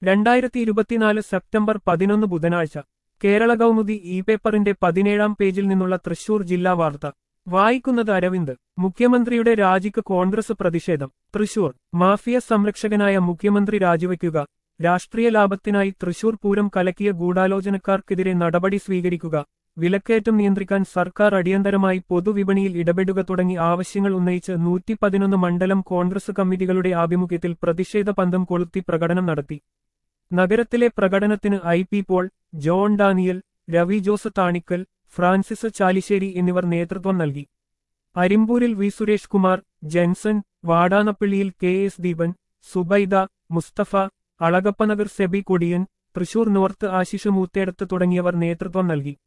രണ്ടായിരത്തി ഇരുപത്തിനാല് സെപ്റ്റംബർ പതിനൊന്ന് ബുധനാഴ്ച കേരള കൗമുദി ഇ പേപ്പറിന്റെ പതിനേഴാം പേജിൽ നിന്നുള്ള തൃശൂർ ജില്ലാ വാർത്ത വായിക്കുന്നത് അരവിന്ദ് മുഖ്യമന്ത്രിയുടെ രാജിക്ക് കോൺഗ്രസ് പ്രതിഷേധം തൃശൂർ മാഫിയ സംരക്ഷകനായ മുഖ്യമന്ത്രി രാജിവെക്കുക രാഷ്ട്രീയ ലാഭത്തിനായി തൃശൂർ പൂരം കലക്കിയ ഗൂഢാലോചനക്കാർക്കെതിരെ നടപടി സ്വീകരിക്കുക വിലക്കയറ്റം നിയന്ത്രിക്കാൻ സർക്കാർ അടിയന്തരമായി പൊതുവിപണിയിൽ ഇടപെടുക തുടങ്ങി ആവശ്യങ്ങൾ ഉന്നയിച്ച് നൂറ്റി പതിനൊന്ന് മണ്ഡലം കോൺഗ്രസ് കമ്മിറ്റികളുടെ ആഭിമുഖ്യത്തിൽ പ്രതിഷേധ പന്തം കൊളുത്തി പ്രകടനം നടത്തി നഗരത്തിലെ പ്രകടനത്തിന് ഐ പി പോൾ ജോൺ ഡാനിയൽ രവി ജോസ് താണിക്കൽ ഫ്രാൻസിസ് ചാലിശ്ശേരി എന്നിവർ നേതൃത്വം നൽകി അരിമ്പൂരിൽ വി സുരേഷ് കുമാർ ജെൻസൺ വാടാനപ്പള്ളിയിൽ K S Deepan Subaida Musthafa Alagappanagar Seby Kodiyan Thrissur north Ashish Moothedath തുടങ്ങിയവർ നേതൃത്വം നൽകി